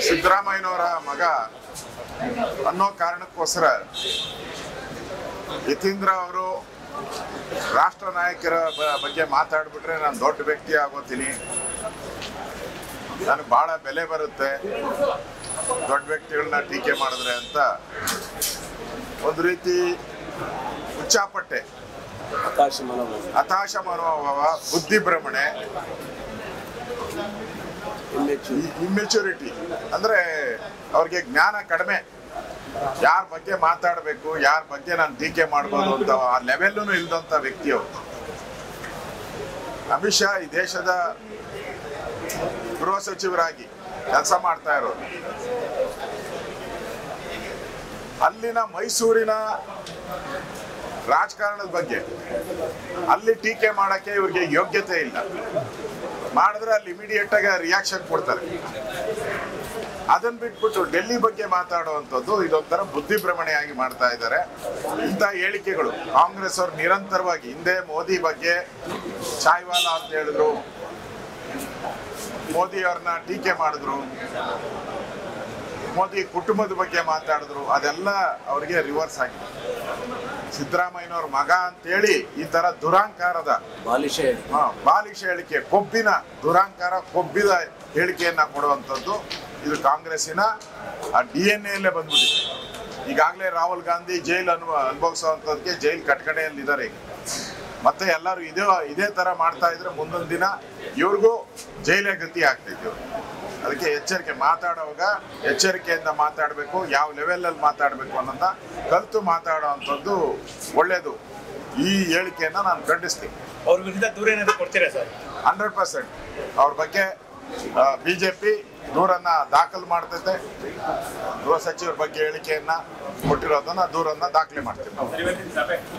ಸಿದ್ದರಾಮಯ್ಯನವರ ಮಗ ಅನ್ನೋ ಕಾರಣಕ್ಕೋಸ್ಕರ ಯತೀಂದ್ರ ಅವರು ರಾಷ್ಟ್ರ ನಾಯಕರ ಬ- ಬಗ್ಗೆ ಮಾತಾಡ್ಬಿಟ್ರೆ ನಾನು ದೊಡ್ಡ ವ್ಯಕ್ತಿ ಆಗೋತೀನಿ ನನಗೆ ಬಹಳ ಬೆಲೆ ಬರುತ್ತೆ ದೊಡ್ಡ ವ್ಯಕ್ತಿಗಳನ್ನ ಟೀಕೆ ಮಾಡಿದ್ರೆ ಅಂತ ಒಂದು ರೀತಿ ಉಚ್ಚಾಪಟ್ಟೆ ಹತಾಶ ಮನೋಭಾವ ಹತಾಶ ಮನೋಭಾವ ಬುದ್ಧಿ ಭ್ರಮಣೆ ಇಮ್ಮೆಚ್ಚು ಇಮ್ಮೆಚುರಿಟಿ ಅಂದ್ರೆ ಅವ್ರಿಗೆ ಜ್ಞಾನ ಕಡಿಮೆ ಯಾರ ಬಗ್ಗೆ ಮಾತಾಡಬೇಕು ಯಾರ ಬಗ್ಗೆ ನಾನು ಟೀಕೆ ಮಾಡ್ಬೋದು ಅಂತ ಆ ಲೆವೆಲ್ಲೂ ಇಲ್ದಂತ ವ್ಯಕ್ತಿ ಅವರು ಅಮಿತ್ ಶಾ ಈ ದೇಶದ ಗೃಹ ಸಚಿವರಾಗಿ ಕೆಲಸ ಮಾಡ್ತಾ ಇರೋರು ಅಲ್ಲಿನ ಮೈಸೂರಿನ ರಾಜಕಾರಣದ ಬಗ್ಗೆ ಅಲ್ಲಿ ಟೀಕೆ ಮಾಡಕ್ಕೆ ಇವ್ರಿಗೆ ಯೋಗ್ಯತೆ ಇಲ್ಲ ಮಾಡಿದ್ರೆ ಅಲ್ಲಿ ಇಮಿಡಿಯೇಟ್ ಆಗಿ ರಿಯಾಕ್ಷನ್ ಕೊಡ್ತಾರೆ ಅದನ್ನ ಬಿಟ್ಬಿಟ್ಟು ಡೆಲ್ಲಿ ಬಗ್ಗೆ ಮಾತಾಡುವಂಥದ್ದು ಇದೊಂಥರ ಬುದ್ಧಿಭ್ರಮಣೆಯಾಗಿ ಮಾಡ್ತಾ ಇದ್ದಾರೆ ಇಂಥ ಹೇಳಿಕೆಗಳು ಕಾಂಗ್ರೆಸ್ ಅವರು ನಿರಂತರವಾಗಿ ಹಿಂದೆ ಮೋದಿ ಬಗ್ಗೆ ಚಾಯ್ವಾಲಾ ಅಂತ ಹೇಳಿದ್ರು ಮೋದಿ ಅವ್ರನ್ನ ಟೀಕೆ ಮಾಡಿದ್ರು ಮೋದಿ ಕುಟುಂಬದ ಬಗ್ಗೆ ಮಾತಾಡಿದ್ರು ಅದೆಲ್ಲ ಅವರಿಗೆ ರಿವರ್ಸ್ ಆಗಿದೆ ಸಿದ್ದರಾಮಯ್ಯನವ್ರ ಮಗ ಅಂತೇಳಿ ಈ ತರ ದುರಾಂಕಾರದ ಬಾಲಿಶ ಹೇಳಿ ಹಾ, ಬಾಲಿಶ ಹೇಳಿಕೆ ಕೊಬ್ಬಿನ ದುರಾಂಕಾರ ಕೊಬ್ಬಿದ ಹೇಳಿಕೆಯನ್ನ ಕೊಡುವಂಥದ್ದು ಇದು ಕಾಂಗ್ರೆಸ್ಸಿನ ಡಿ ಎನ್ ಎಲ್ಲೇ ಬಂದ್ಬಿಟ್ಟಿದೆ ಈಗಾಗಲೇ ರಾಹುಲ್ ಗಾಂಧಿ ಜೈಲ್ ಅನುಭವ ಅನುಭವಿಸುವಂಥದ್ದಕ್ಕೆ ಜೈಲ್ ಕಟ್ಕಡೆಯಲ್ಲಿದ್ದಾರೆ ಈಗ ಮತ್ತೆ ಎಲ್ಲರೂ ಇದೇ ಇದೇ ತರ ಮಾಡ್ತಾ ಇದ್ರೆ ಮುಂದೊಂದು ದಿನ ಇವ್ರಿಗೂ ಜೈಲೇ ಗತಿ ಆಗ್ತೈತೆ ಅದಕ್ಕೆ ಎಚ್ಚರಿಕೆ ಮಾತಾಡುವಾಗ ಎಚ್ಚರಿಕೆಯಿಂದ ಮಾತಾಡಬೇಕು ಯಾವ ಲೆವೆಲಲ್ಲಿ ಮಾತಾಡಬೇಕು ಅನ್ನೋದನ್ನ ಕಲಿತು ಮಾತಾಡುವಂಥದ್ದು ಒಳ್ಳೆಯದು ಈ ಹೇಳಿಕೆಯನ್ನ ನಾನು ಖಂಡಿಸ್ತೀನಿ ಅವ್ರ ವಿರುದ್ಧ ದೂರ ಏನಾದ್ರು ಕೊಡ್ತೀರಾ ಸರ್ ಹಂಡ್ರೆಡ್ ಪರ್ಸೆಂಟ್ ಅವ್ರ ಬಗ್ಗೆ ಬಿಜೆಪಿ ದೂರನ್ನ ದಾಖಲು ಮಾಡ್ತೈತೆ ಗೃಹ ಸಚಿವರ ಬಗ್ಗೆ ಹೇಳಿಕೆಯನ್ನ ಕೊಟ್ಟಿರೋದನ್ನ ದೂರನ್ನ ದಾಖಲೆ ಮಾಡ್ತೀವಿ ನಾವು ಇವತ್ತಿನ ಸಭೆ